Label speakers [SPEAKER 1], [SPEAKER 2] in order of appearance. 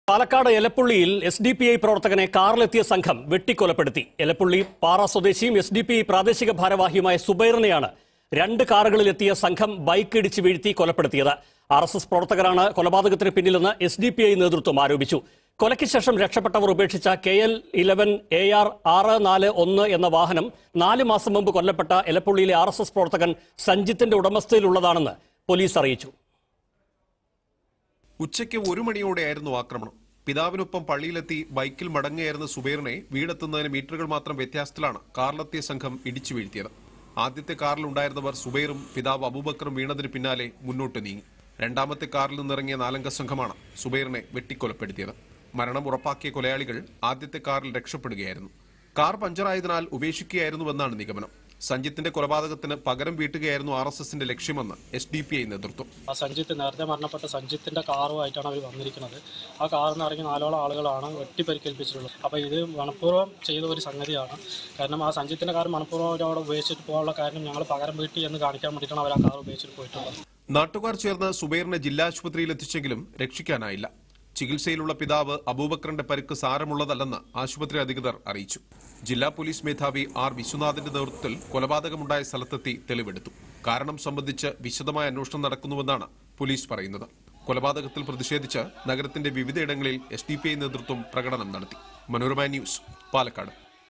[SPEAKER 1] പാലക്കാട് എലപ്പുള്ളിയിൽ S D P I പ്രവർത്തകനെ കാറിലെത്തിയ സംഘം വെട്ടിക്കൊലപ്പെടുത്തി എലപ്പുള്ളി പാറ സ്വദേശിയും എസ് ഡി പി ഐ പ്രാദേശിക ഭാരവാഹിയുമായ സുബൈറിനെയാണ് രണ്ട് കാറുകളിലെത്തിയ സംഘം ബൈക്ക് ഇടിച്ച് വീഴ്ത്തി കൊലപ്പെടുത്തിയത് ആർ എസ് എസ് പ്രവർത്തകരാണ് കൊലപാതകത്തിന് പിന്നിലെന്ന് എസ് ഡി പി ഐ നേതൃത്വം ആരോപിച്ചു കൊലയ്ക്ക് ശേഷം രക്ഷപ്പെട്ടവർ ഉപേക്ഷിച്ച K L eleven A R ആറ് നാല് ഒന്ന് എന്ന വാഹനം നാല് മാസം മുമ്പ് കൊല്ലപ്പെട്ട എലപ്പുള്ളിയിലെ ആർ എസ് എസ് പ്രവർത്തകൻ സഞ്ജിത്തിന്റെ ഉടമസ്ഥയിലുള്ളതാണെന്ന് പോലീസ് അറിയിച്ചു
[SPEAKER 2] ഉച്ചയ്ക്ക് ഒരു മണിയോടെയായിരുന്നു ആക്രമണം പിതാവിനൊപ്പം പള്ളിയിലെത്തി ബൈക്കിൽ മടങ്ങുകയായിരുന്ന സുബൈറിനെ വീടെത്തുന്നതിന് മീറ്ററുകൾ മാത്രം വ്യത്യാസത്തിലാണ് കാറിലെത്തിയ സംഘം ഇടിച്ചു വീഴ്ത്തിയത് ആദ്യത്തെ കാറിലുണ്ടായിരുന്നവർ സുബൈറും പിതാവ് അബൂബക്കറും വീണതിന് പിന്നാലെ മുന്നോട്ട് നീങ്ങി രണ്ടാമത്തെ കാറിൽ നിന്നിറങ്ങിയ നാലംഗ സംഘമാണ് സുബൈറിനെ വെട്ടിക്കൊലപ്പെടുത്തിയത് മരണം ഉറപ്പാക്കിയ കൊലയാളികൾ ആദ്യത്തെ കാറിൽ രക്ഷപ്പെടുകയായിരുന്നു കാർ പഞ്ചറായതിനാൽ ഉപേക്ഷിക്കുകയായിരുന്നുവെന്നാണ് നിഗമനം സഞ്ജിത്തിന്റെ കൊലപാതകത്തിന് പകരം വീട്ടുകയായിരുന്നു ആർ എസ് എസിന്റെ ലക്ഷ്യമെന്ന് എസ് ഡി പി ഐ നേതൃത്വം
[SPEAKER 3] ആ സഞ്ജിത്ത് നേരത്തെ മരണപ്പെട്ട സഞ്ജിത്തിന്റെ കാറുമായിട്ടാണ് അവർ വന്നിരിക്കുന്നത് ആ കാറിൽ നിന്ന് ഇറങ്ങി നാലോളം ആളുകളാണ് വെട്ടിപ്പരിക്കേൽപ്പിച്ചിട്ടുള്ളത് അപ്പോൾ ഇത് മനഃപൂർവ്വം ചെയ്ത ഒരു സംഗതിയാണ് കാരണം ആ സഞ്ജിത്തിന്റെ കാർ മനഃപൂർവ്വം അവർ അവിടെ ഉപയോഗിച്ചിട്ട് പോകാനുള്ള കാര്യം ഞങ്ങൾ പകരം വീട്ടി എന്ന് കാണിക്കാൻ വേണ്ടിയിട്ടാണ് അവർ ആ കാർ ഉപയോഗിച്ചിട്ട് പോയിട്ടുള്ളത്
[SPEAKER 2] നാട്ടുകാർ ചേർന്ന് സുബൈറിനെ ജില്ലാ ആശുപത്രിയിൽ എത്തിച്ചെങ്കിലും രക്ഷിക്കാനായില്ല ചികിത്സയിലുള്ള പിതാവ് അബൂബക്കറിന്റെ പരിക്ക് സാരമുള്ളതല്ലെന്ന് ആശുപത്രി അധികൃതർ അറിയിച്ചു ജില്ലാ പോലീസ് മേധാവി ആർ വിശ്വനാഥിന്റെ നേതൃത്വത്തിൽ കൊലപാതകമുണ്ടായ സ്ഥലത്തെത്തി തെളിവെടുത്തു കാരണം സംബന്ധിച്ച് വിശദമായ അന്വേഷണം നടക്കുന്നുവെന്നാണ് പോലീസ് പറയുന്നത് കൊലപാതകത്തിൽ പ്രതിഷേധിച്ച് നഗരത്തിന്റെ വിവിധയിടങ്ങളിൽ എസ് ഡി പി ഐ നേതൃത്വം പ്രകടനം നടത്തി മനോരമ ന്യൂസ് പാലക്കാട്